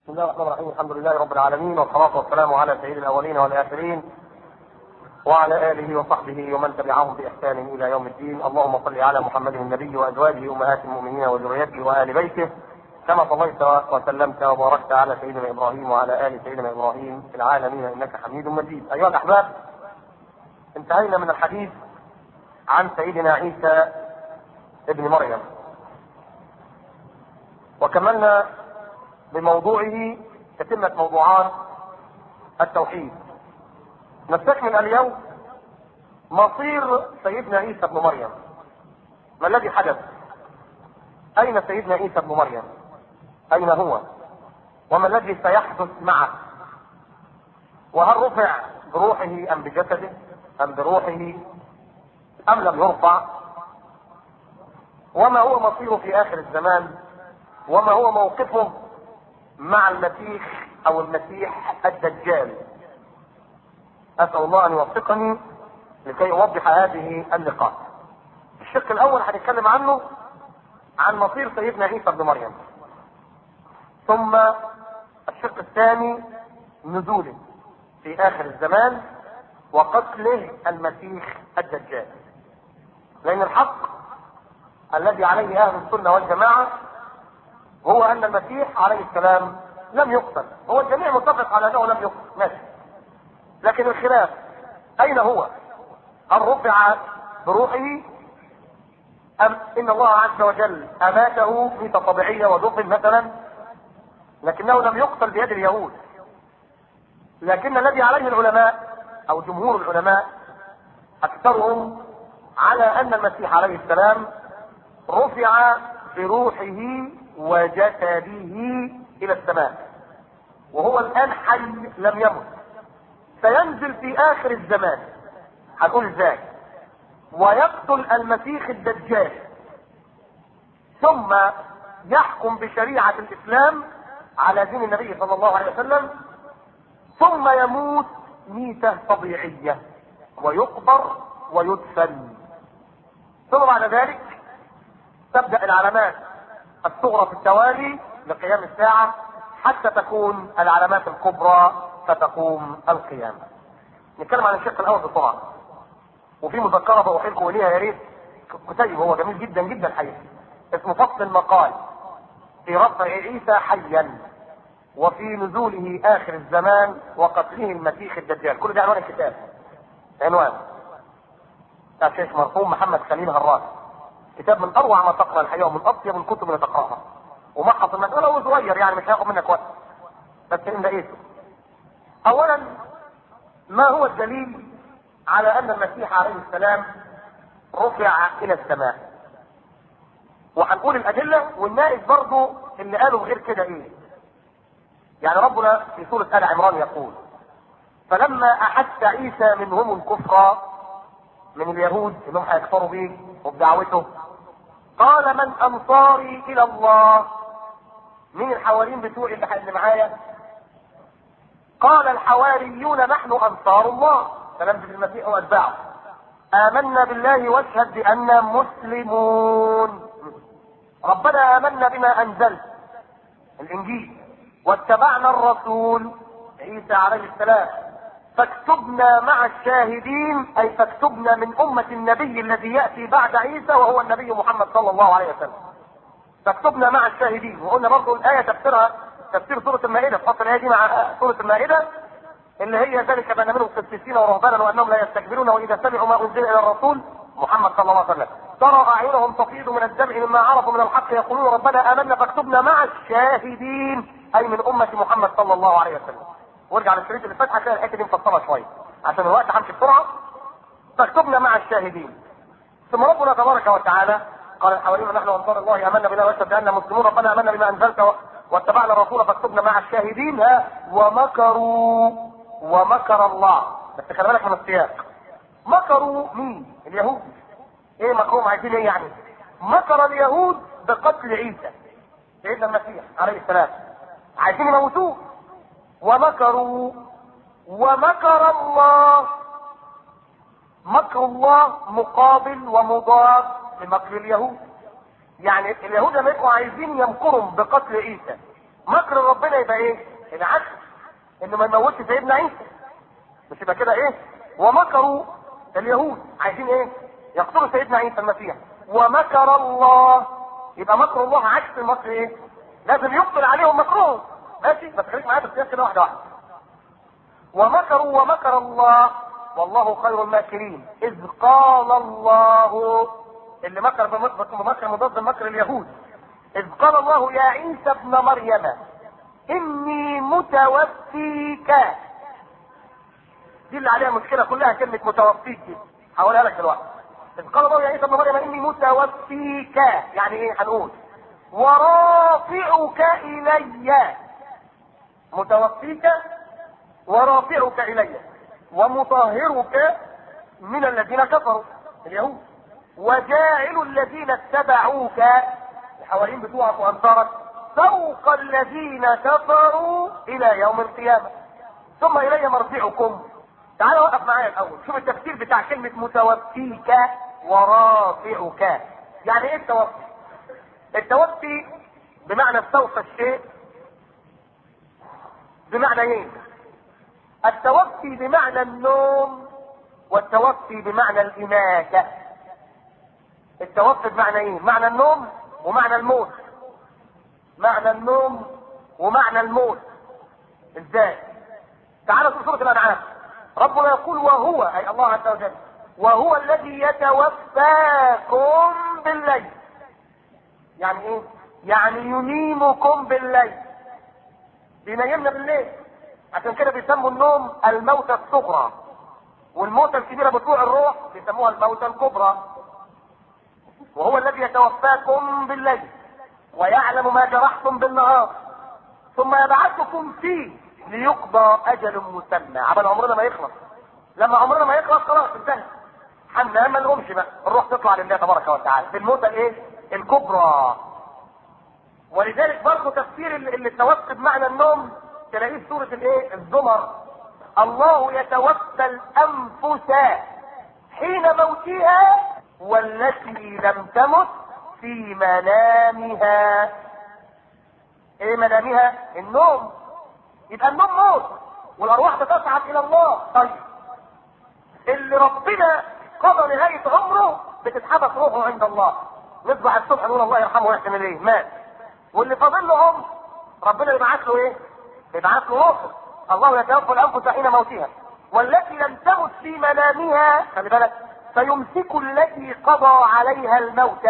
بسم الله الرحمن الرحيم الحمد لله رب العالمين والصلاة والسلام على سيد الأولين والآخرين وعلى آله وصحبه ومن تبعهم بإحسان إلى يوم الدين اللهم صل على محمد النبي وأزواجه أمهات المؤمنين وذريته وآل بيته كما صليت وسلمت وباركت على سيدنا إبراهيم وعلى آل سيدنا إبراهيم في العالمين إنك حميد مجيد أيها الأحباب انتهينا من الحديث عن سيدنا عيسى ابن مريم وكملنا بموضوعه تتمة موضوعات التوحيد نستكمل اليوم مصير سيدنا عيسى ابن مريم ما الذي حدث اين سيدنا عيسى ابن مريم اين هو وما الذي سيحدث معه وهل رفع بروحه ام بجسده ام بروحه ام لم يرفع وما هو مصيره في اخر الزمان وما هو موقفه مع المسيح او المسيح الدجال اسال الله ان يوفقني لكي اوضح هذه النقاط الشق الاول هنتكلم عنه عن مصير سيدنا عيسى ابن مريم ثم الشق الثاني نزوله في اخر الزمان وقتله المسيح الدجال لان الحق الذي عليه اهل السنه والجماعه هو ان المسيح عليه السلام لم يقتل هو الجميع متفق على انه لم يقتل ماشي لكن الخلاف اين هو هل رفع بروحه ام ان الله عز وجل اماته ميتة طبيعية ودفن مثلا لكنه لم يقتل بيد اليهود لكن الذي عليه العلماء او جمهور العلماء اكثرهم على ان المسيح عليه السلام رفع بروحه وجسده الى السماء وهو الان حي لم يمت سينزل في اخر الزمان هنقول ازاي ويقتل المسيح الدجال ثم يحكم بشريعة الاسلام على دين النبي صلى الله عليه وسلم ثم يموت ميتة طبيعية ويقبر ويدفن ثم بعد ذلك تبدأ العلامات الصغرى في التوالي لقيام الساعة حتى تكون العلامات الكبرى فتقوم القيامة. نتكلم عن الشق الأول بسرعة. وفي مذكرة بوحيلكم إليها يا ريت كتيب هو جميل جدا جدا حقيقي. اسمه فصل المقال في رفع عيسى حيا وفي نزوله آخر الزمان وقتله المسيح الدجال، كل ده عنوان الكتاب. عنوان. بتاع الشيخ مرحوم محمد خليل هراس. كتاب من اروع ما تقرا الحقيقه ومن اطيب الكتب اللي تقراها ومحط المساله هو صغير يعني مش هياخد منك وقت بس ان لقيته اولا ما هو الدليل على ان المسيح عليه السلام رفع الى السماء وهنقول الادله والنائب برضه اللي قالوا غير كده ايه يعني ربنا في سوره ال عمران يقول فلما احس عيسى منهم الكفر من اليهود انهم هيكفروا به وبدعوته قال من انصاري الى الله مين الحواريين بتوعي اللي اللي معايا قال الحواريون نحن انصار الله كلام في المسيح واتباعه امنا بالله واشهد بانا مسلمون ربنا امنا بما انزلت الانجيل واتبعنا الرسول عيسى عليه السلام فاكتبنا مع الشاهدين اي فاكتبنا من امة النبي الذي يأتي بعد عيسى وهو النبي محمد صلى الله عليه وسلم فاكتبنا مع الشاهدين وقلنا برضه الآية تفسيرها تفسير سورة المائدة فصل الآية دي مع سورة المائدة اللي هي ذلك بأن منهم قسيسين ورهبانا وأنهم لا يستكبرون وإذا سمعوا ما أنزل إلى الرسول محمد صلى الله عليه وسلم ترى أعينهم تفيض من الدمع مما عرفوا من الحق يقولون ربنا آمنا فاكتبنا مع الشاهدين أي من أمة محمد صلى الله عليه وسلم وارجع للشريط اللي فات هتلاقي الحته دي مفصله شويه عشان الوقت همشي بسرعه فاكتبنا مع الشاهدين ثم ربنا تبارك وتعالى قال الحواريون نحن انصار الله امنا بالله واشهد باننا مسلمون ربنا امنا بما انزلت واتبعنا الرسول فاكتبنا مع الشاهدين ها ومكروا ومكر الله بس خلي بالك من السياق مكروا مين؟ اليهود ايه مكروم عايزين ايه يعني؟ مكر اليهود بقتل عيسى سيدنا المسيح عليه السلام عايزين يموتوه ومكروا ومكر الله مكر الله مقابل ومضاد لمكر اليهود يعني اليهود لما يبقوا عايزين يمكروا بقتل عيسى مكر ربنا يبقى ايه العكس انه ما يموتش سيدنا عيسى مش يبقى كده ايه ومكروا اليهود عايزين ايه يقتلوا سيدنا عيسى المسيح ومكر الله يبقى مكر الله عكس المكر ايه لازم يبطل عليهم مكرهم ماشي بس خليك معايا بالسياق كده واحده واحده ومكروا ومكر الله والله خير الماكرين اذ قال الله اللي مكر بمكر مضاد مكر اليهود اذ قال الله يا عيسى ابن مريم اني متوفيك دي اللي عليها مشكله كلها كلمه متوفيك دي هقولها لك دلوقتي اذ قال الله يا عيسى ابن مريم اني متوفيك يعني ايه هنقول ورافعك الي متوفيك ورافعك الي ومطهرك من الذين كفروا اليهود وجاعل الذين اتبعوك الحواريين بتوعك وانصارك فوق الذين كفروا الى يوم القيامه ثم الي مرجعكم تعال وقف معايا الاول شوف التفسير بتاع كلمه متوفيك ورافعك يعني ايه التوفي التوفي بمعنى استوفى الشيء بمعنى ايه التوفي بمعنى النوم والتوفي بمعنى الإماتة التوفي بمعنى ايه معنى النوم ومعنى الموت معنى النوم ومعنى الموت ازاي تعالوا في سورة الأنعام ربنا يقول وهو أي الله عز وجل وهو الذي يتوفاكم بالليل يعني ايه يعني ينيمكم بالليل بينيمنا بالليل عشان كده بيسموا النوم الموتى الصغرى والموتى الكبيره بطلوع الروح بيسموها الموتى الكبرى وهو الذي يتوفاكم بالليل ويعلم ما جرحتم بالنهار ثم يبعثكم فيه ليقضى اجل مسمى عمل عمرنا ما يخلص لما عمرنا ما يخلص خلاص انتهى حنا ما نقومش بقى الروح تطلع لله تبارك وتعالى بالموتى الايه الكبرى ولذلك برضه تفسير اللي اللي توفى بمعنى النوم تلاقيه في سوره الايه الزمر الله يتوفى الانفس حين موتها والتي لم تمت في منامها ايه منامها النوم يبقى النوم موت والارواح بتصعد الى الله طيب اللي ربنا قضى نهاية عمره بتتحبس روحه عند الله نصبح الصبح نقول الله يرحمه ويحسن اليه مات واللي فاضل له عمر ربنا يبعث له ايه؟ يبعث له روحه الله يتوفى الانفس حين موتها والتي لم تمت في منامها خلي بالك فيمسك التي قضى عليها الموت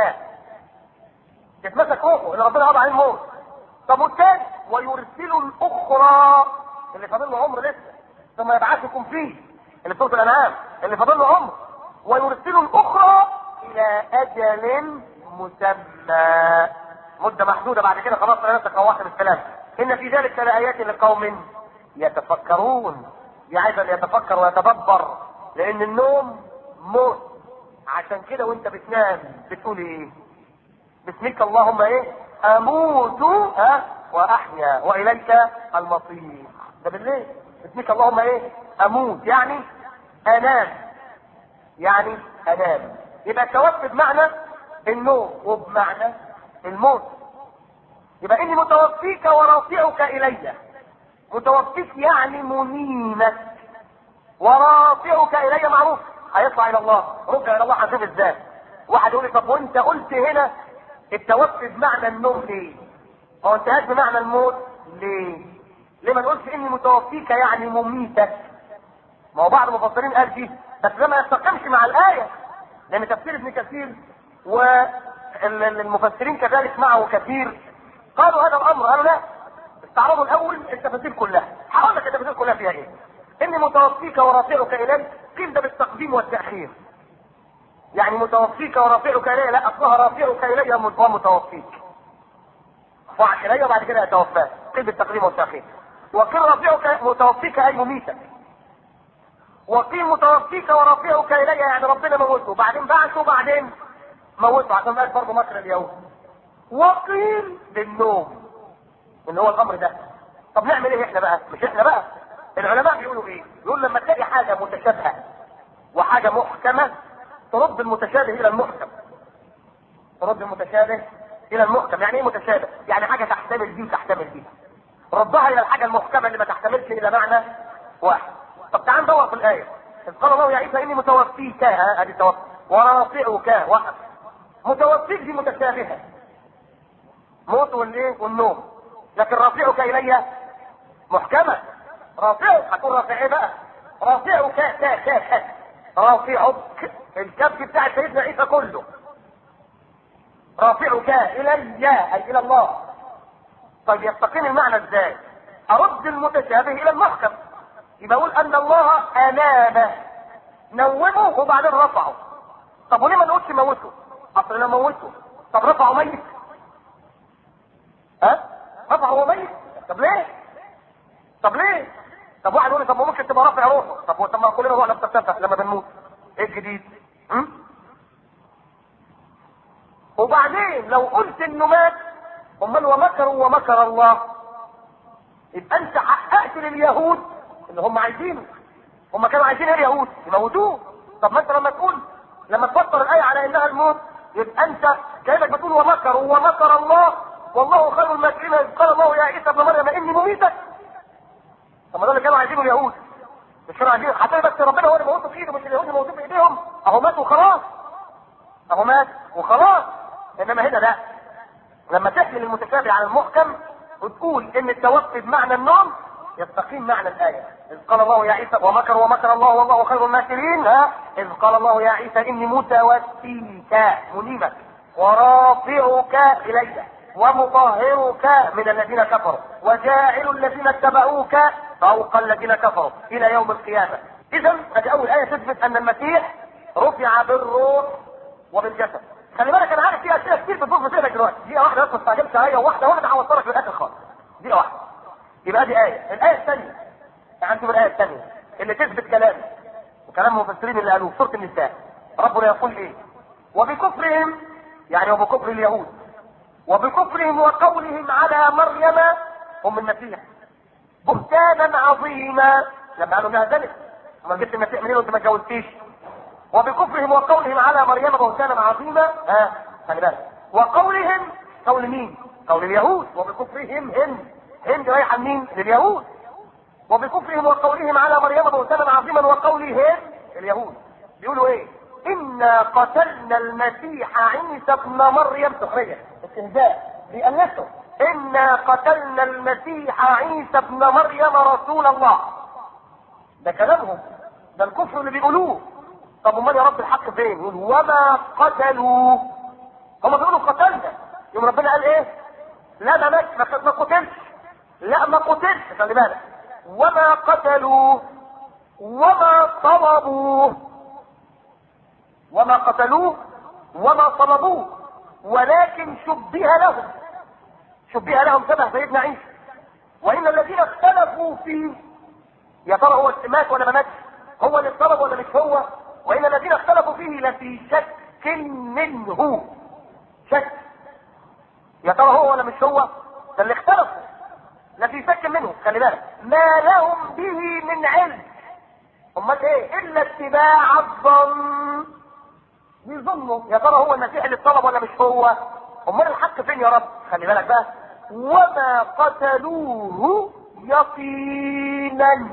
يتمسك روحه اللي ربنا قضى عليه الموت طب والتاني ويرسل الاخرى اللي فاضل له عمر لسه ثم يبعثكم فيه اللي في سوره الانعام اللي فاضل له عمر ويرسل الاخرى الى اجل مسمى مدة محدودة بعد كده خلاص لا نفسك روحت بالسلام ان في ذلك لآيات لقوم يتفكرون دي عايزة اللي يتفكر ويتدبر لان النوم موت عشان كده وانت بتنام بتقول ايه باسمك اللهم ايه اموت ها واحيا واليك المصير ده بالليل باسمك اللهم ايه اموت يعني انام يعني انام يبقى التوفي بمعنى النوم وبمعنى الموت يبقى اني متوفيك ورافعك الي متوفيك يعني منيمك ورافعك الي معروف هيطلع الى الله رجع الى الله هنشوف ازاي واحد يقول لي طب وانت قلت هنا التوفي بمعنى النوم ليه؟ ما انتهاش بمعنى الموت ليه؟ ليه ما نقولش اني متوفيك يعني مميتك؟ ما هو بعض المفسرين قال فيه بس ده ما يستقيمش مع الايه لان تفسير ابن كثير والمفسرين كذلك معه كثير قالوا هذا الامر قالوا لا استعرضوا الاول التفاسير كلها هقول لك التفاسير كلها فيها ايه اني متوفيك ورافعك الي قيل ده بالتقديم والتاخير يعني متوفيك ورافعك الي لا اصلها رافعك الي ومتوفيك رفعك الي وبعد كده اتوفاك قيل بالتقديم والتاخير وقيل رافعك متوفيك اي مميتك وقيل متوفيك ورافعك الي يعني ربنا موته وبعدين بعثه وبعدين موته عشان ما برضه مكر اليهود وقيل للنوم اللي هو الامر ده طب نعمل ايه احنا بقى مش احنا بقى العلماء بيقولوا ايه يقول لما تلاقي حاجه متشابهه وحاجه محكمه ترد المتشابه الى المحكم ترد المتشابه الى المحكم يعني ايه متشابه يعني حاجه تحتمل دي وتحتمل دي ردها الى الحاجه المحكمه اللي ما تحتملش الى معنى واحد طب تعال ندور في الايه اذ قال الله يا عيسى اني متوفيك ها ادي توفي ورافعك واحد متوفيك دي متشابهه موت والايه والنوم لكن رافعك الي محكمه رافعك هتقول رافع ايه بقى رافعك كا كا كا رافعك الكبش بتاع سيدنا عيسى كله رافعك الي اي الى الله طيب يستقيم المعنى ازاي ارد المتشابه الى المحكم يبقى اقول ان الله انام نومه وبعدين رفعه طب وليه ما نقولش موته اصل لو موته طب رفعه ميت ها رفعه ميت طب ليه طب ليه طب واحد يقول لي طب ما ممكن تبقى رافع روحه طب طب ما كلنا روحنا بترتفع لما بنموت ايه الجديد م? وبعدين لو قلت انه مات امال ومكروا ومكر الله يبقى انت حققت لليهود اللي هم عايزينه هم كانوا عايزين ايه اليهود يموتوه طب ما انت لما تقول لما تفسر الايه على انها الموت يبقى انت كانك بتقول ومكروا ومكر الله والله خير الماكرين اذ قال الله يا عيسى ابن مريم اني مميتك طب ما ده اللي كانوا عايزينه اليهود مش كانوا عايزين حتى بس ربنا هو اللي موته في ايده مش اليهود اللي موتوه في ايديهم اهو مات وخلاص اهو مات وخلاص انما هنا لا لما تحمل المتشابه على المحكم وتقول ان التوفي بمعنى النوم يستقيم معنى الآية إذ قال الله يا عيسى ومكر ومكر الله والله خير الماكرين ها إذ قال الله يا عيسى إني متوفيك منيبك ورافعك إلي ومطهرك من الذين كفروا وجاعل الذين اتبعوك فوق الذين كفروا إلى يوم القيامة إذا هذه أول آية تثبت أن المسيح رفع بالروح وبالجسد خلي بالك أنا عارف في أشياء كتير بتدور في ذهنك دلوقتي دي واحدة بس استعجلت هي واحدة واحدة هوصلك للآخر خالص دي واحدة يبقى دي آية الآية الثانية عندكم الآية الثانية اللي تثبت كلام وكلام المفسرين اللي قالوه في سورة النساء ربنا يقول إيه وبكفرهم يعني وبكفر اليهود وبكفرهم وقولهم على مريم هم المسيح بهتانا عظيما لما قالوا انها زنت ما جبت المسيح منين وانت ما اتجوزتيش وبكفرهم وقولهم على مريم بهتانا عظيما ها خلي بالك وقولهم قول مين؟ قول اليهود وبكفرهم هم هند رايحه لمين؟ لليهود وبكفرهم وقولهم على مريم بهتانا عظيما وقولهم اليهود بيقولوا ايه؟ انا قتلنا المسيح عيسى ابن مريم سخريه استهزاء بيأنسوا انا قتلنا المسيح عيسى ابن مريم رسول الله ده كلامهم ده الكفر اللي بيقولوه طب امال يا رب الحق فين؟ يقول وما قتلوا هم بيقولوا قتلنا يوم ربنا قال ايه؟ لا ده مات ما قتلش لا ما قتلش خلي بالك وما قتلوا وما طلبوه وما قتلوه وما طلبوه ولكن شبه لهم شبه لهم شبه سيدنا عيسى وان الذين اختلفوا فيه يا ترى هو مات ولا ما ماتش هو اللي طلب ولا مش هو وان الذين اختلفوا فيه لفي شك منه شك يا ترى هو ولا مش هو ده اللي اختلفوا لفي شك منه خلي بالك ما لهم به من علم امال ايه الا اتباع الظن يظنوا يا ترى هو المسيح اللي اتطلب ولا مش هو امال الحق فين يا رب خلي بالك بقى وما قتلوه يقينا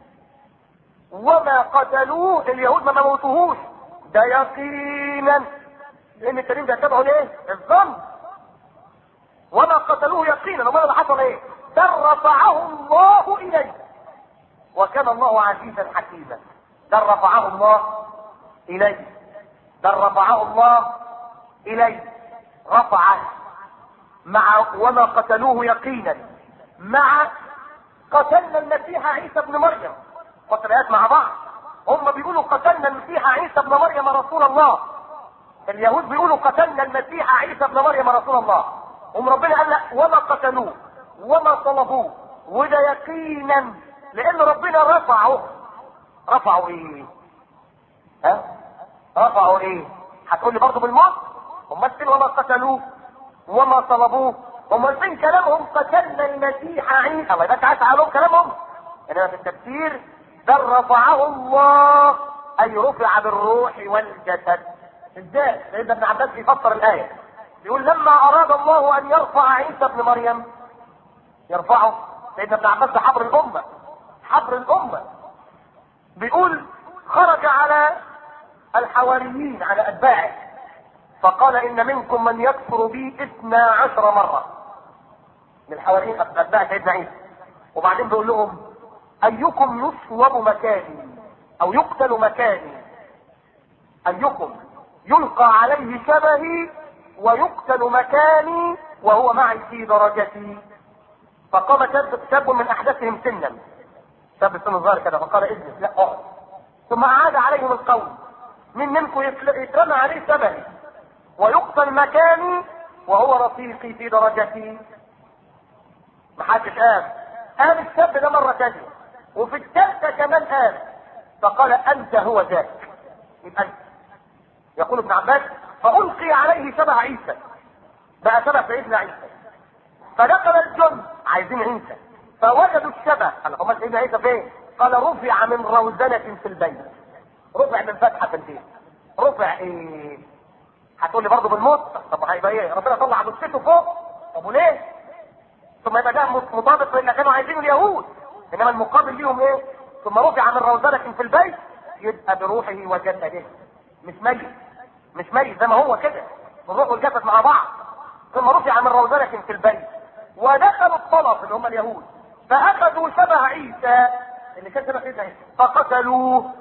وما قتلوه اليهود ما موتوهوش ده يقينا لان الكريم ده تبعه ليه الظن وما قتلوه يقينا امال اللي حصل ايه بل رفعه الله اليه وكان الله عزيزا حكيما بل رفعه الله اليه بل رفعه الله اليه رفعه مع وما قتلوه يقينا مع قتلنا المسيح عيسى ابن مريم قتلات مع بعض هم بيقولوا قتلنا المسيح عيسى ابن مريم رسول الله اليهود بيقولوا قتلنا المسيح عيسى ابن مريم رسول الله هم ربنا قال لا وما قتلوه وما طلبوه وده يقينا لان ربنا رفعه رفعوا ايه ها رفعوا ايه هتقول لي برضه بالموت امال فين وما قتلوه وما طلبوه امال فين كلامهم قتلنا المسيح عيسى الله يبقى تعالى عليهم كلامهم انما في التفسير بل رفعه الله اي رفع بالروح والجسد ازاي سيدنا ابن عباس بيفسر الايه بيقول لما اراد الله ان يرفع عيسى ابن مريم يرفعه سيدنا ابن عباس ده حبر الامه حبر الامه بيقول خرج على الحواريين على اتباعه فقال ان منكم من يكفر بي اثنا عشر مرة من الحواريين اتباع سيدنا عيسى وبعدين بيقول لهم ايكم يصوب مكاني او يقتل مكاني ايكم يلقى عليه شبهي ويقتل مكاني وهو معي في درجتي فقام شاب شاب من احدثهم سنا شاب سن صغير كده فقال اجلس لا اقعد ثم اعاد عليهم القول من منكم يترمى عليه شبهي ويقتل مكاني وهو رفيقي في درجتي محدش قال قال الشاب ده مرة تانية وفي الثالثة كمان قال فقال انت هو ذاك يبقى انت يقول ابن عباس فألقي عليه شبه عيسى بقى شبه سيدنا عيسى فدخل الجن عايزين عيسى فوجدوا الشبه قال امال سيدنا عيسى فين؟ قال رفع من روزنة في البيت رفع من فتحة في البيت رفع ايه؟ هتقول لي برضه بالموت طب هيبقى ايه؟ ربنا طلع جثته فوق طب وليه؟ ثم يبقى ده مطابق لان كانوا عايزين اليهود انما المقابل ليهم ايه؟ ثم رفع من روزنة في البيت يبقى بروحه وجسده مش ميت مش ميت زي ما هو كده الروح والجسد مع بعض ثم رفع من روزنة في البيت ودخلوا الطلب اللي هم اليهود فاخذوا شبه عيسى اللي كان شبه سيدنا عيسى فقتلوه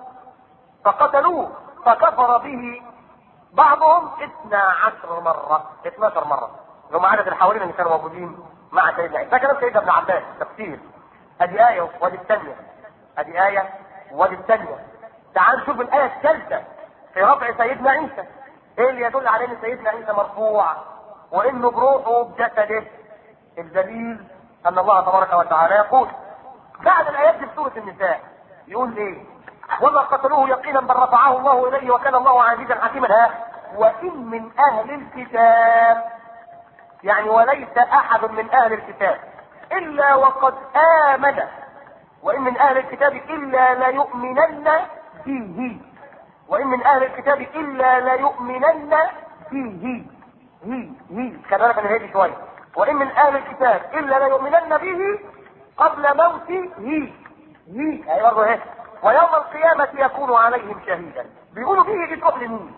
فقتلوه فكفر به بعضهم 12 مرة 12 مرة اللي هم عدد الحوالين اللي كانوا موجودين مع سيدنا عيسى ده كلام سيدنا ابن عباس تفسير ادي آية وادي الثانية ادي آية وادي الثانية تعال نشوف الآية الثالثة في رفع سيدنا عيسى ايه اللي يدل على ان سيدنا عيسى مرفوع وانه بروحه بجسده الدليل ان الله تبارك وتعالى يقول بعد الايات دي في سوره النساء يقول ايه وما قتلوه يقينا بل رفعه الله اليه وكان الله عزيزا حكيما ها وان من اهل الكتاب يعني وليس احد من اهل الكتاب الا وقد امن وان من اهل الكتاب الا ليؤمنن به وان من اهل الكتاب الا ليؤمنن به هي هي خلي بالك من هي شويه وان من اهل الكتاب الا ليؤمنن به قبل موته هي هي اي برضه ايه ويوم القيامة يكون عليهم شهيدا بيقولوا به دي تروح لمين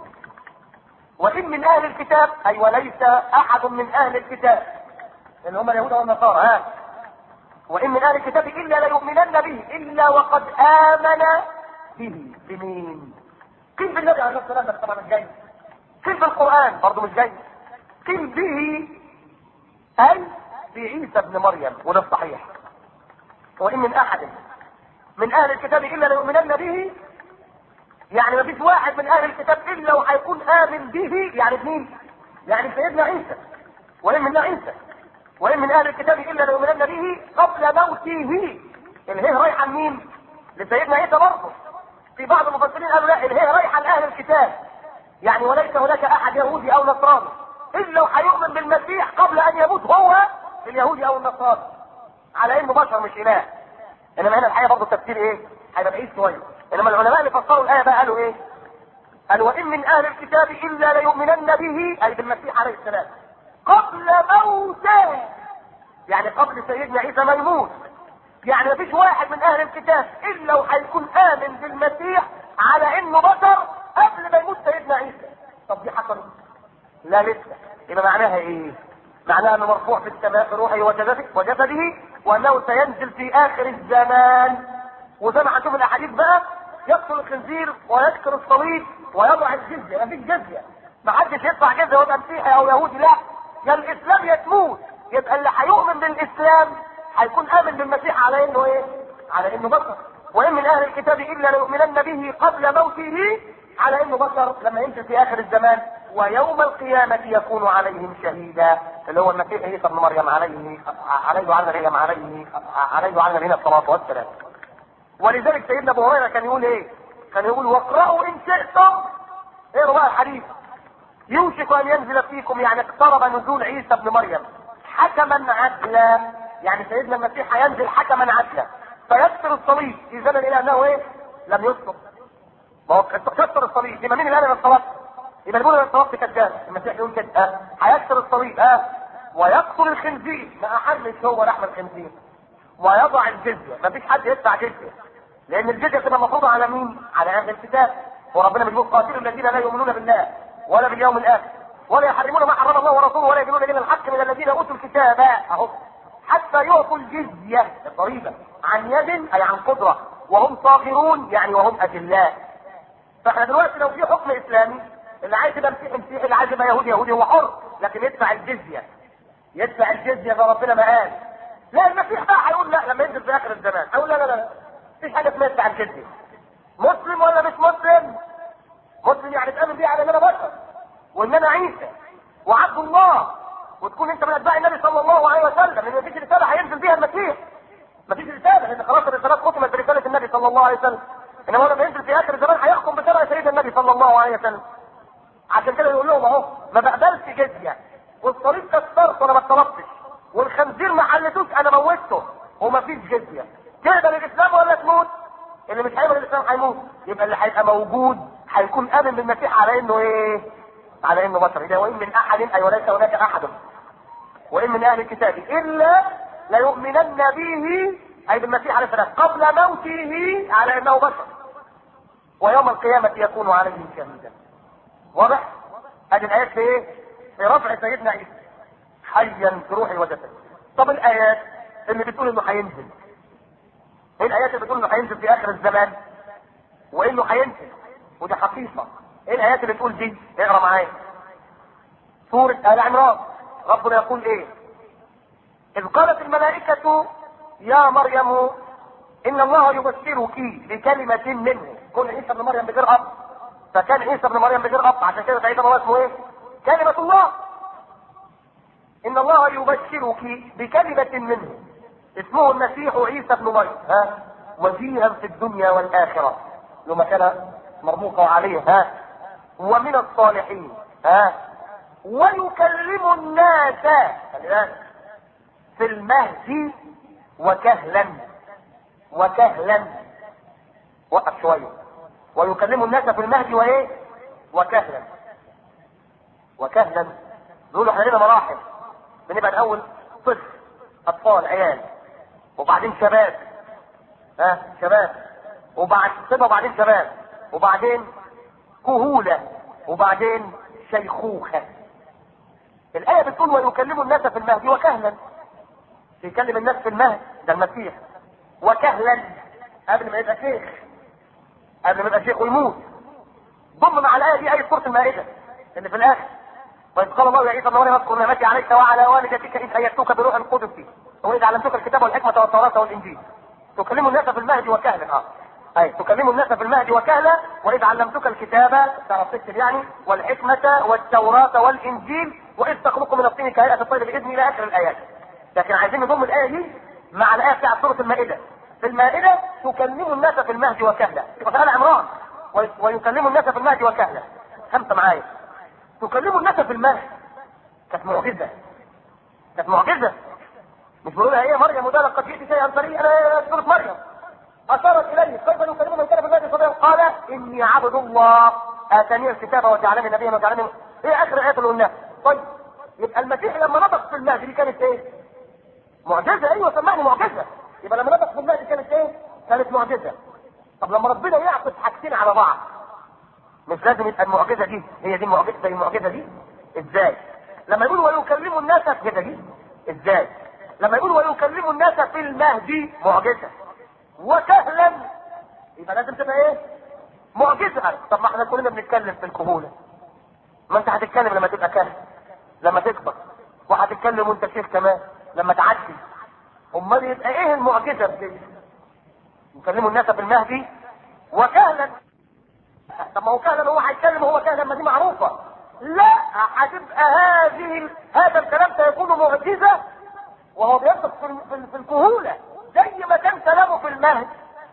وإن من أهل الكتاب أي وليس أحد من أهل الكتاب اللي هم اليهود والنصارى ها وإن من أهل الكتاب إلا ليؤمنن به إلا وقد آمن به بمين؟ قيل بالنبي عليه الصلاة والسلام طبعا مش جاي قيل بالقرآن برضه مش جاي قيل به أي بعيسى ابن مريم وده الصحيح وإن من أحد من أهل الكتاب إلا ليؤمنن به يعني ما فيش واحد من أهل الكتاب إلا وهيكون آمن به يعني مين؟ يعني سيدنا عيسى وإن من عيسى وإن من أهل الكتاب إلا ليؤمنن به قبل موته الهي رايحة لمين؟ لسيدنا عيسى برضه في بعض المفسرين قالوا لا الهي رايحة لأهل الكتاب يعني وليس هناك أحد يهودي أو نصراني إلا وهيؤمن بالمسيح قبل أن يموت هو اليهودي أو النصراني على إنه بشر مش إله انما هنا الحقيقه برضه التفسير ايه؟ هيبقى بعيد شويه انما العلماء اللي فسروا الايه بقى قالوا ايه؟ قالوا وان من اهل الكتاب الا ليؤمنن به اي بالمسيح عليه السلام قبل موته يعني قبل سيدنا عيسى ما يموت يعني ما فيش واحد من اهل الكتاب الا وهيكون امن بالمسيح على انه بشر قبل ما يموت سيدنا عيسى طب دي حصلت لا لسه يبقى معناها ايه؟ معناها انه مرفوع في السماء بروحه وجسده وجسده وانه سينزل في اخر الزمان وزي ما هنشوف الاحاديث بقى يقتل الخنزير ويكسر الصليب ويضع الجزيه مفيش جزيه ما حدش يدفع جزيه ويبقى مسيحي او يهودي لا يا الاسلام يا تموت يبقى اللي هيؤمن بالاسلام هيكون امن بالمسيح على انه ايه؟ على انه بشر وان من اهل الكتاب الا ليؤمنن به قبل موته على انه بشر لما ينزل في اخر الزمان ويوم القيامة يكون عليهم شهيدا اللي هو المسيح عيسى ابن مريم عليه عليه وعلى مريم عليه عليه وعلى نبينا الصلاة والسلام ولذلك سيدنا ابو هريرة كان يقول ايه؟ كان يقول واقرأوا ان شئتم اقرأوا بقى الحديث يوشك ان ينزل فيكم يعني اقترب نزول عيسى ابن مريم حكما عدلا يعني سيدنا المسيح هينزل حكما عدلا فيكسر الصليب في زمن الى انه ايه؟ لم يسقط ما هو كسر الصليب يبقى مين اللي قال الصلاه؟ يبقى اللي بيقول الصلاه كذاب المسيح يقول كده اه هيكسر الصليب اه ويقتل الخنزير ما احلش هو لحم الخنزير ويضع الجزيه مفيش حد يدفع جزيه لان الجزيه تبقى مفروضه على مين على اهل الكتاب وربنا بيقول قاتلوا الذين لا يؤمنون بالله ولا باليوم الاخر ولا يحرمون ما حرم الله ورسوله ولا يدينون دين الحق من الذين اوتوا الكتاب اهو حتى يعطوا الجزيه الضريبه عن يد اي عن قدره وهم صاغرون يعني وهم اجلاء فاحنا دلوقتي لو في حكم اسلامي اللي عايز يبقى مسيحي مسيحي اللي عايز يبقى يهودي يهودي هو حر لكن يدفع الجزيه يدفع الجزيه زي ربنا ما قال لا المسيح بقى هيقول لا لما ينزل في اخر الزمان هيقول لا لا لا مفيش حاجه اسمها يدفع الجزيه مسلم ولا مش مسلم مسلم يعني تامن بيه على ان انا بشر وان انا عيسى وعبد الله وتكون انت من اتباع النبي صلى الله عليه وسلم لان مفيش رساله هينزل بيها المسيح مفيش رساله لان خلاص الرسالات ختمت برساله النبي صلى الله عليه وسلم انما لما ينزل في اخر الزمان هيحكم بشرع سيدنا النبي صلى الله عليه وسلم عشان كده يقول لهم اهو ما بقبلش جزيه والصليب كسرت وانا ما اتطلبتش والخنزير ما حلتوش انا موتته ومفيش جزيه تقبل الاسلام ولا تموت اللي مش هيقبل الاسلام هيموت يبقى اللي هيبقى موجود هيكون امن بالمسيح على انه ايه على انه بشر اذا وان من احد اي وليس هناك احد وان من اهل الكتاب الا ليؤمنن به اي بالمسيح عليه السلام قبل موته على انه بشر ويوم القيامة يكون عليهم شهيدا واضح؟ ادي الايات في ايه؟ في رفع سيدنا عيسى حيا في روحي وجسدي طب الايات اللي بتقول انه هينزل ايه الايات اللي بتقول انه هينزل في اخر الزمان وانه هينزل ودي حقيقة ايه الايات اللي بتقول دي اقرا معايا سورة آل عمران ربنا يقول ايه اذ قالت الملائكة يا مريم ان الله يبشرك بكلمة منه كل عيسى ابن مريم بغير اب فكان عيسى ابن مريم بغير اب عشان كده سيدنا الله اسمه ايه كلمة الله ان الله يبشرك بكلمة منه اسمه المسيح عيسى ابن مريم ها وجيها في الدنيا والاخرة له كان مرموقة عليه ها ومن الصالحين ها ويكلم الناس في المهد وكهلا وكهلا وقف شويه ويكلم الناس في المهد وايه وكهلا وكهلا دول احنا لنا مراحل بنبقى الاول طفل اطفال عيال وبعدين شباب ها شباب وبعد صبا وبعدين شباب وبعدين كهولة وبعدين شيخوخة الآية بتقول ويكلم الناس في المهد وكهلا يكلم الناس في المهد ده المسيح وكهلا قبل ما يبقى شيخ قبل ما يبقى شيخ ويموت ضم مع الآية دي آية سورة المائدة اللي في الآخر وإذ قال الله يا عيسى ابن مريم اذكر نعمتي عليك وعلى والدتك إذ أيدتك بروح القدس وإذ علمتك الكتاب والحكمة والتوراة والإنجيل تكلم الناس في المهد وكهلا اه أي تكلم الناس في المهد وكهلا وإذ علمتك الكتاب تعرف تكتب يعني والحكمة والتوراة والإنجيل وإذ تخلق من الطين كهيئة الطير بإذن إلى آخر الآيات لكن عايزين نضم الآية دي مع الآية بتاعت سورة المائدة في المائدة تكلم الناس في المهد وكهلا يبقى في آل عمران ويكلم الناس في المهد وكهلا خمسة معايا تكلم الناس في المهد كانت معجزة كانت معجزة مش بيقولها هي مريم وده لقد جئت شيئا طريقا انا سورة مريم اشارت اليه كيف يكلم من كان في المهد صبيا قال اني عبد الله اتاني الكتاب وجعلني نبيا وجعلني ايه اخر الايات اللي قلناها طيب يبقى المسيح لما نطق في المهد دي كانت ايه؟ معجزه ايوه سمعني معجزه يبقى لما نطق في المهد كانت ايه؟ كانت معجزه طب لما ربنا يعطف حاجتين على بعض مش لازم يبقى المعجزه دي هي دي المعجزه زي المعجزه دي ازاي؟ لما يقول ويكلم الناس في كده دي ازاي؟ لما يقول ويكلم الناس في المهدي معجزه وكهلا يبقى لازم تبقى ايه؟ معجزه طب ما احنا كلنا بنتكلم في الكهوله ما انت هتتكلم لما تبقى كهل لما تكبر وهتتكلم وانت شيخ كمان لما تعدي امال يبقى ايه المعجزه في يكلموا الناس في المهدي وكهلا طب ما هو كهلا هو هيتكلم هو كهلا ما دي معروفه لا هتبقى هذه هذا الكلام سيكون معجزه وهو بينطق في, في, في الكهوله زي ما كان كلامه في المهد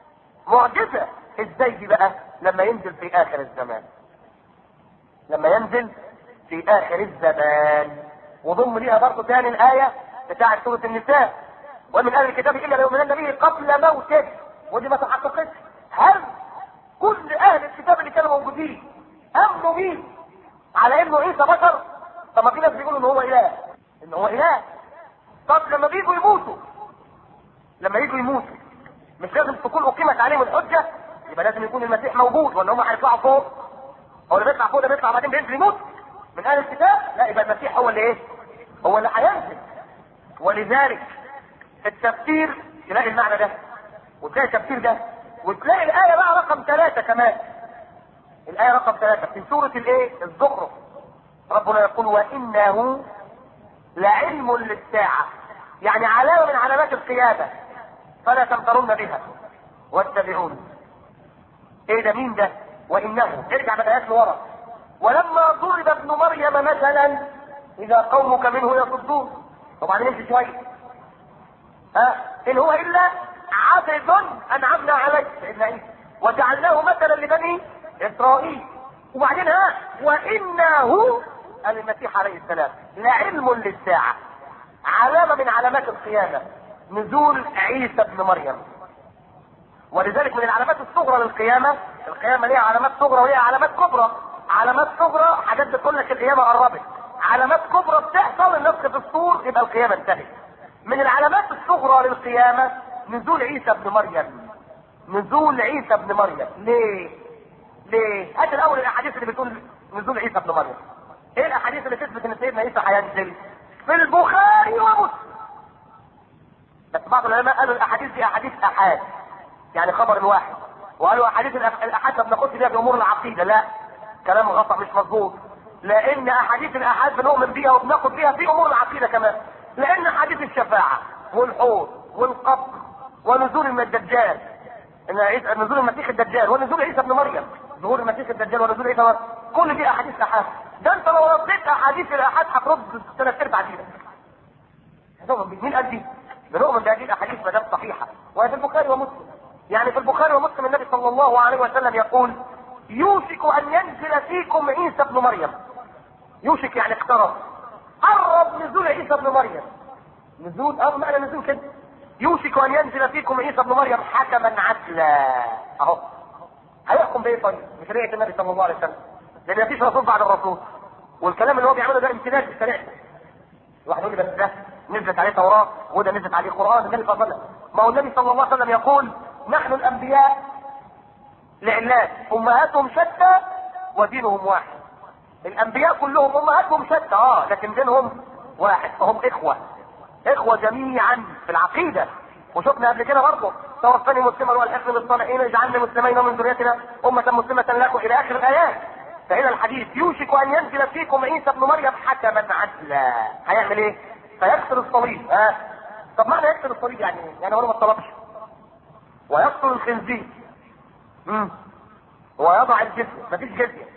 معجزه ازاي دي بقى لما ينزل في اخر الزمان لما ينزل في اخر الزمان وضم ليها برضه تاني الايه بتاعت سوره النساء ومن اهل الكتاب الا ليؤمنن به قبل موته ودي ما تحققتش هل كل اهل الكتاب اللي كانوا موجودين امنوا بيه على انه عيسى بشر طب ما في ناس بيقولوا ان هو اله ان هو اله طب لما بيجوا يموتوا لما يجوا يموتوا مش لازم تكون اقيمت عليهم الحجه يبقى لازم يكون المسيح موجود ولا هم هيطلعوا فوق هو اللي بيطلع فوق ده بيطلع بعدين بينزل يموت من اهل الكتاب لا يبقى المسيح هو اللي ايه هو اللي هينزل ولذلك التفسير تلاقي المعنى ده وتلاقي التفسير ده وتلاقي الآية بقى رقم ثلاثة كمان الآية رقم ثلاثة في سورة الايه الزخرف ربنا يقول وإنه لعلم للساعة يعني علامة من علامات القيامة فلا تمترن بها واتبعون ايه ده مين ده وانه ارجع بدايات لورا ولما ضرب ابن مريم مثلا اذا قومك منه يصدون طبعا نمشي شويه ها ان هو الا عبد انعمنا عليه سيدنا عيسى وجعلناه مثلا لبني اسرائيل وبعدين ها وانه المسيح عليه السلام لعلم للساعه علامه من علامات القيامه نزول عيسى ابن مريم ولذلك من العلامات الصغرى للقيامة القيامة ليها علامات صغرى وليها علامات كبرى علامات صغرى حاجات بتقول لك القيامة قربت علامات كبرى بتحصل النفخ في الصور يبقى القيامة انتهت من العلامات الصغرى للقيامة نزول عيسى ابن مريم نزول عيسى ابن مريم ليه ليه هات الاول الاحاديث اللي بتقول نزول عيسى ابن مريم ايه الاحاديث اللي تثبت ان سيدنا عيسى هينزل في البخاري ومسلم بس بعض العلماء قالوا الاحاديث دي احاديث احاد يعني خبر واحد وقالوا احاديث الاحاد ما بناخدش بيها في امور العقيده لا كلام غلط مش مظبوط لان احاديث الاحاد بنؤمن بيها وبناخد بيها في امور العقيده كمان لان احاديث الشفاعه والحوض والقبر ونزول من الدجال ان عيسى نزول المسيح الدجال ونزول عيسى ابن مريم ظهور المسيح الدجال ونزول عيسى كل دي احاديث احاد ده انت لو رديت احاديث الاحاد هترد ثلاث ارباع دينك مين قال دي؟ بنؤمن بهذه الاحاديث ما دام صحيحه وهي في البخاري ومسلم يعني في البخاري ومسلم النبي صلى الله عليه وسلم يقول يوشك ان ينزل فيكم عيسى ابن مريم يوشك يعني اقترب قرب نزول عيسى ابن مريم نزول اه معنى نزول كده يوشك ان ينزل فيكم عيسى ابن مريم حكما عدلا اهو هيحكم بايه طيب بشريعه النبي صلى الله عليه وسلم لان مفيش رسول بعد الرسول والكلام اللي هو بيعمله ده امتناع بالشريعه واحد يقول لي بس ده نزلت عليه توراه وده نزلت عليه قران النبي صلى الله عليه وسلم ما هو النبي صلى الله عليه وسلم يقول نحن الانبياء لعلات امهاتهم شتى ودينهم واحد الانبياء كلهم امهاتهم شتى اه لكن دينهم واحد فهم اخوه اخوه جميعا في العقيده وشفنا قبل كده برضه توفني مسلما والحقني بالصالحين اجعلني مسلمين ومن ذريتنا امه مسلمه لكم الى اخر الايات فهنا الحديث يوشك ان ينزل فيكم عيسى ابن مريم حكما عدلا هيعمل ايه؟ فيكسر الصليب ها آه. طب معنى يكسر الصليب يعني ايه؟ يعني هو ما طلبش ويقتل الخنزير امم ويضع الجزية مفيش جزية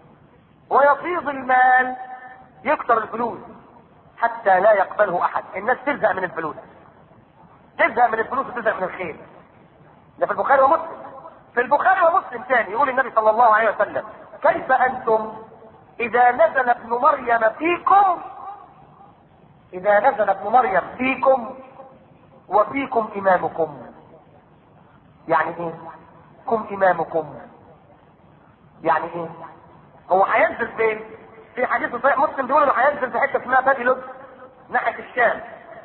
ويفيض المال يكتر الفلوس حتى لا يقبله احد الناس تزهق من الفلوس تزهق من الفلوس وتزهق من الخير ده في البخاري ومسلم في البخاري ومسلم ثاني يقول النبي صلى الله عليه وسلم كيف انتم اذا نزل ابن مريم فيكم اذا نزل ابن مريم فيكم وفيكم امامكم يعني ايه كم امامكم يعني ايه هو هينزل فين في حديث صحيح مسلم بيقول انه هينزل في حته اسمها بادي لب ناحيه الشام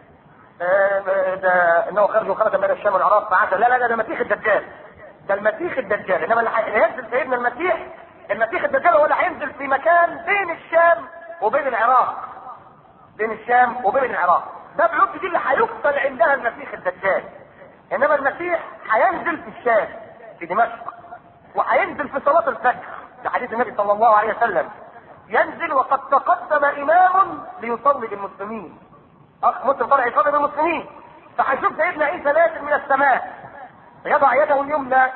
آه ده انه خرج وخرج بين الشام والعراق فعاد لا لا لا ده المسيح الدجال ده المسيح الدجال انما اللي هينزل سيدنا المسيح المسيح الدجال هو اللي هينزل في مكان بين الشام وبين العراق بين الشام وبين العراق ده بلوت دي اللي هيقتل عندها المسيح الدجال انما المسيح هينزل في الشام في دمشق وهينزل في صلاة الفجر ده حديث النبي صلى الله عليه وسلم ينزل وقد تقدم امام ليصلي بالمسلمين اخ مسلم طالع يصلي بالمسلمين فهيشوف سيدنا عيسى نازل من السماء يضع يده اليمنى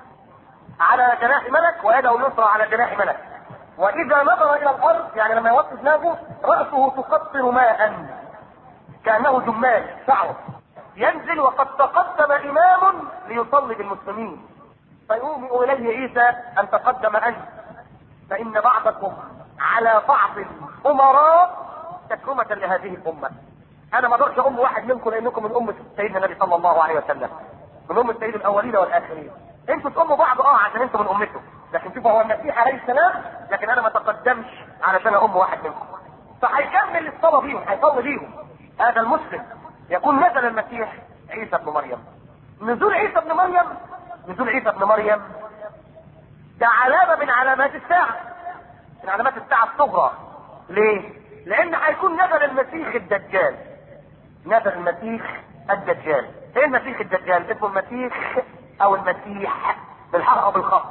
على جناح ملك ويده اليسرى على جناح ملك واذا نظر الى الارض يعني لما يوطي دماغه راسه تقطر ماء كانه جمال شعره ينزل وقد تقدم امام ليصلي بالمسلمين فيومئ اليه عيسى ان تقدم انت فان بعضكم على بعض امراء تكرمة لهذه الامة انا ما اقدرش ام واحد منكم لانكم من امة سيدنا النبي صلى الله عليه وسلم من امة سيد الاولين والاخرين انتوا تأموا بعض اه عشان انتوا من امته لكن شوفوا هو المسيح عليه السلام لكن انا ما تقدمش علشان ام واحد منكم فهيكمل الصلاة بيهم هيصلي بيهم هذا المسلم يكون نزل المسيح عيسى ابن مريم نزول عيسى ابن مريم نزول عيسى ابن مريم ده علامة من علامات الساعة من علامات الساعة الصغرى ليه؟ لأن هيكون نزل المسيح الدجال نزل المسيح الدجال ايه المسيح الدجال؟ اسمه المسيح أو المسيح بالحق أو بالخط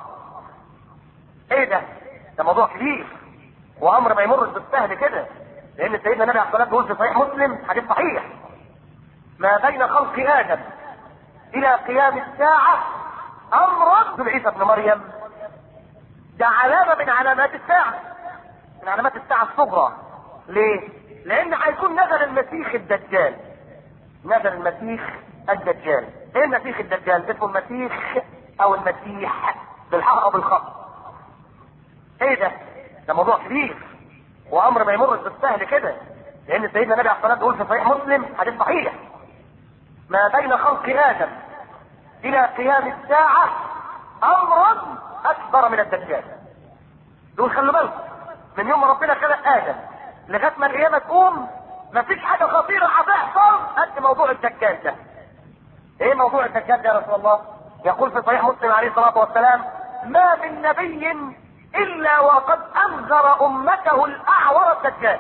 ايه ده؟ ده موضوع كبير وأمر ما يمرش بالسهل كده لأن سيدنا النبي عليه الصلاة والسلام بيقول في صحيح مسلم حديث صحيح ما بين خلق آدم إلى قيام الساعة أمر عيسى ابن مريم ده علامة من علامات الساعة من علامات الساعة الصغرى ليه؟ لأن هيكون نزل المسيح الدجال نزل المسيح الدجال ايه المسيح الدجال؟ اسمه المسيح أو المسيح بالحق أو بالخط ايه ده؟ ده موضوع كبير وأمر ما يمرش بالسهل كده لأن سيدنا النبي عليه الصلاة والسلام بيقول في صحيح مسلم حديث صحيح ما بين خلق آدم إلى قيام الساعة أمر أكبر من الدجال دول خلوا بالكم من يوم ما ربنا خلق آدم لغاية ما القيامة تقوم مفيش حاجة خطيرة هتحصل قد موضوع الدجال ده ايه موضوع الدجال ده يا رسول الله يقول في صحيح مسلم عليه الصلاة والسلام ما من نبي إلا وقد أنذر أمته الأعور الدجال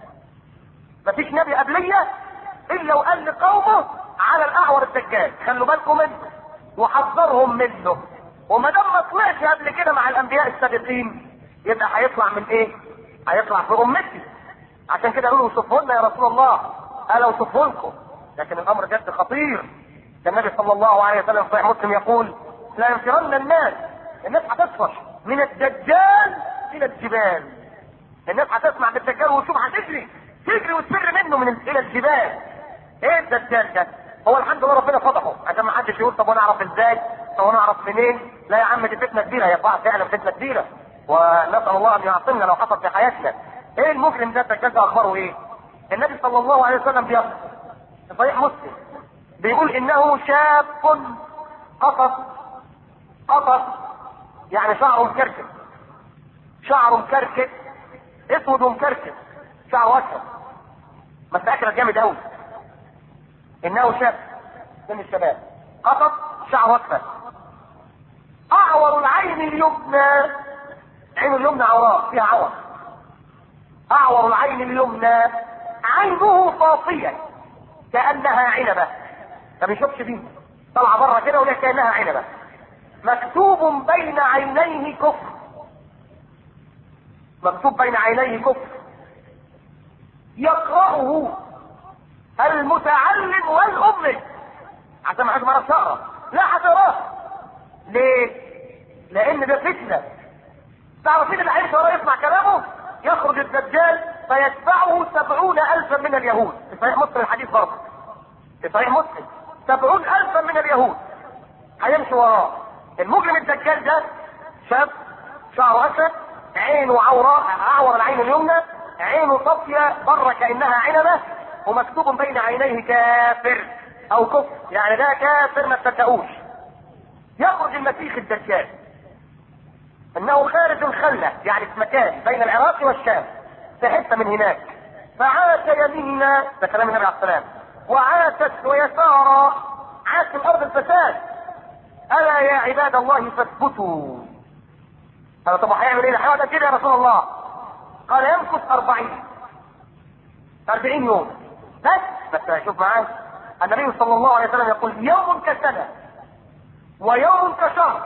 مفيش نبي قبلية إلا وقال لقومه على الأعور الدجال خلوا بالكم منه وحذرهم منه وما دام ما طلعش قبل كده مع الانبياء السابقين يبقى هيطلع من ايه؟ هيطلع في امتي عشان كده قالوا وصفه لنا يا رسول الله الا اوصفه لكم لكن الامر جد خطير ده النبي صلى الله عليه وسلم في صحيح مسلم يقول لا ينفرن الناس الناس هتصفش من الدجال الى الجبال الناس هتسمع بالدجال وتشوف هتجري تجري وتفر منه من الى الجبال ايه الدجال ده؟ هو الحمد لله ربنا فضحه عشان ما حدش يقول طب ونعرف ازاي طب ونعرف منين لا يا عم دي فتنه كبيره هي فعلا فتنه كبيره ونسال الله ان يعصمنا لو حصل في حياتنا ايه المسلم ده الدجال ده اخباره ايه النبي صلى الله عليه وسلم بيصف في صحيح مسلم بيقول انه شاب قصص قصص يعني شعره مكركب شعره مكركب اسود ومكركب شعره اسود بس اكله جامد قوي انه شاب من الشباب قطط شعر اكثر اعور العين اليمنى عين اليمنى عوراء فيها عور اعور العين اليمنى عينه صافية كأنها عنبة ما بيشوفش بيه طالعة بره كده ولا كأنها عنبة مكتوب بين عينيه كفر مكتوب بين عينيه كفر يقرأه المتعلم والأمي عشان ما حد ما يقرا لا هتقراه ليه؟ لأن ده فتنة تعرفين اللي هيمشي وراه يسمع كلامه يخرج الدجال فيتبعه سبعون ألفا من اليهود في صحيح مسلم الحديث برضه في صحيح مسلم سبعون ألفا من اليهود هيمشي وراه المجرم الدجال ده شاب شعره أسد عينه عوراء أعور العين اليمنى عينه صافية بره كأنها عنبة ومكتوب بين عينيه كافر او كفر يعني ده كافر ما تصدقوش يخرج المسيح الدجال انه خارج الخلة يعني في مكان بين العراق والشام في حتة من هناك فعاش يمينا ده كلام النبي عليه السلام وعاشت ويسارا عاش في الارض الفساد الا يا عباد الله فاثبتوا قال طب هيعمل ايه هيقعد كده يا رسول الله قال يمكث أربعين أربعين يوم بس بس شوف معايا النبي صلى الله عليه وسلم يقول يوم كسنة ويوم كشهر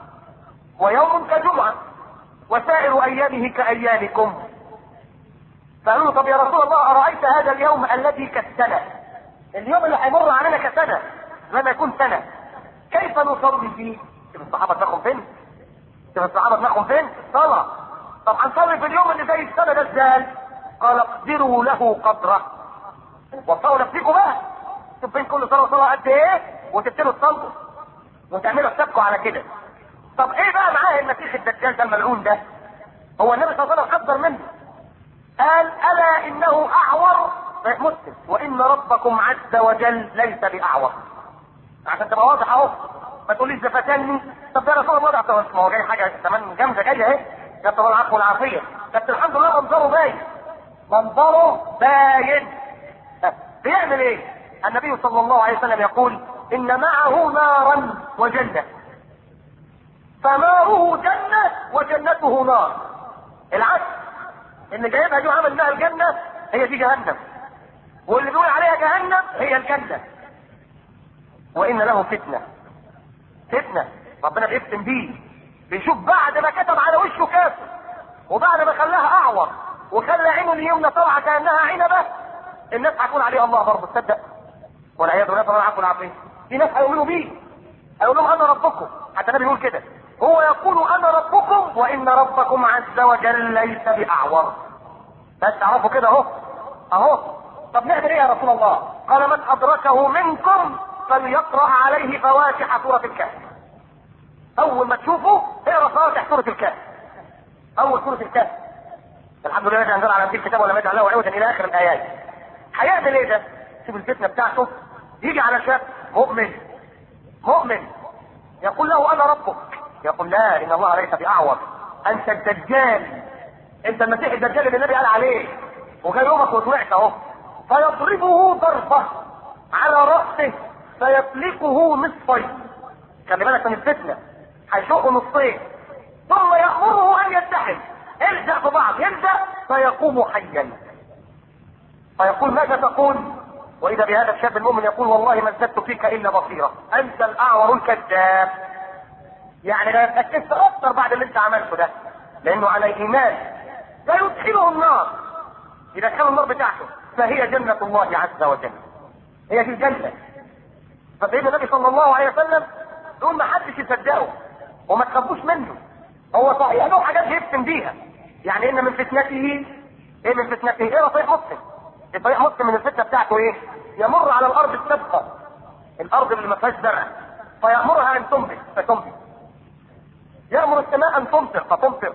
ويوم كجمعة وسائر أيامه كأيامكم فقالوا له طب يا رسول الله أرأيت هذا اليوم الذي كالسنة اليوم اللي هيمر علينا كسنة لما يكون سنة كيف نصلي فيه؟ شوف الصحابة دماغهم فين؟ شوف الصحابة دماغهم فين؟ صلاة طب هنصلي في اليوم اللي زي السنة ده ازاي؟ قال اقدروا له قدره وصلوا نفسكم بقى شوف بين كل صلاه وصلاه قد ايه وتبتدوا تصلوا وتعملوا حسابكم على كده طب ايه بقى معاه المسيح الدجال ده الملعون ده هو النبي صلى الله عليه وسلم حذر منه قال الا انه اعور مسلم وان ربكم عز وجل ليس باعور عشان تبقى واضح اهو ما تقوليش ده فتني طب ده رسول الله ده ما هو جاي حاجه كمان جامده جايه اهي يا طب العفو والعافيه بس الحمد لله منظره باين منظره باين بيعمل ايه النبي صلى الله عليه وسلم يقول ان معه نارا وجنة فناره جنة وجنته نار العكس اللي جايبها دي وعمل لها الجنة هي دي جهنم واللي بيقول عليها جهنم هي الجنة وان له فتنة فتنة ربنا بيفتن بيه بيشوف بعد ما كتب على وشه كافر وبعد ما خلاها اعور وخلى عينه اليمنى طالعه كانها عنبه الناس هتقول عليه الله برضه تصدق والعياذ بالله طبعا العفو والعافيه في ناس هيؤمنوا بيه هيقول لهم انا ربكم حتى النبي بيقول كده هو يقول انا ربكم وان ربكم عز وجل ليس باعور بس تعرفوا كده اهو اهو طب نعمل ايه يا رسول الله قال من ادركه منكم فليقرا عليه فواتح سوره الكهف اول ما تشوفه اقرا فواتح سوره الكهف اول سوره الكهف الحمد لله الذي انزل على نبيه الكتاب ولم يجعل له عوجا الى اخر الايات هيعمل ايه ده شوف الفتنه بتاعته يجي على شاب مؤمن مؤمن يقول له انا ربك يقول لا ان الله ليس باعور انت الدجال انت المسيح الدجال اللي النبي قال عليه وجاي يومك وطلعت اهو فيضربه ضربه على راسه فيفلقه نصفين خلي بالك من الفتنه هيشقه نصين ثم يامره ان يتحد الزق في بعض يبدا فيقوم حيا فيقول ماذا تقول واذا بهذا الشاب المؤمن يقول والله ما ازددت فيك الا بصيره انت الاعور الكذاب يعني لا اتاكدت اكثر بعد اللي انت عملته ده لانه على ايمان لا يدخله النار اذا كان النار بتاعته فهي جنه الله عز وجل هي في الجنه فسيدنا النبي صلى الله عليه وسلم يقول ما حدش يصدقه وما تخافوش منه هو صحيح له حاجات يفتن بيها يعني ان من فتنته ايه من فتنته ايه صحيح مسلم صحيح مسلم من الفتنه بتاعته ايه يمر على الارض السابقه الارض اللي ما فيهاش زرع فيامرها ان تنبت فتنبت يامر السماء ان تمطر فتمطر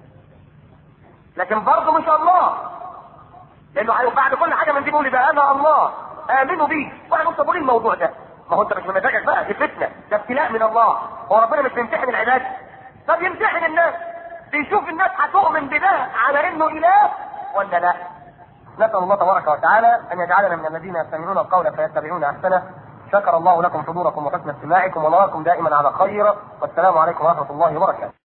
لكن برضه مش الله لانه بعد كل حاجه من دي بيقول يبقى انا الله امنوا بي واحد انت بقول الموضوع ده ما هو انت مش بمزاجك بقى دي فتنه ده ابتلاء من الله هو ربنا مش بيمتحن العباد طب يمتحن الناس بيشوف الناس هتؤمن بده على انه اله ولا لا نسال الله تبارك وتعالى ان يجعلنا من الذين يستمعون القول فيتبعون احسنه شكر الله لكم حضوركم وحسن استماعكم ونراكم دائما على خير والسلام عليكم ورحمه الله وبركاته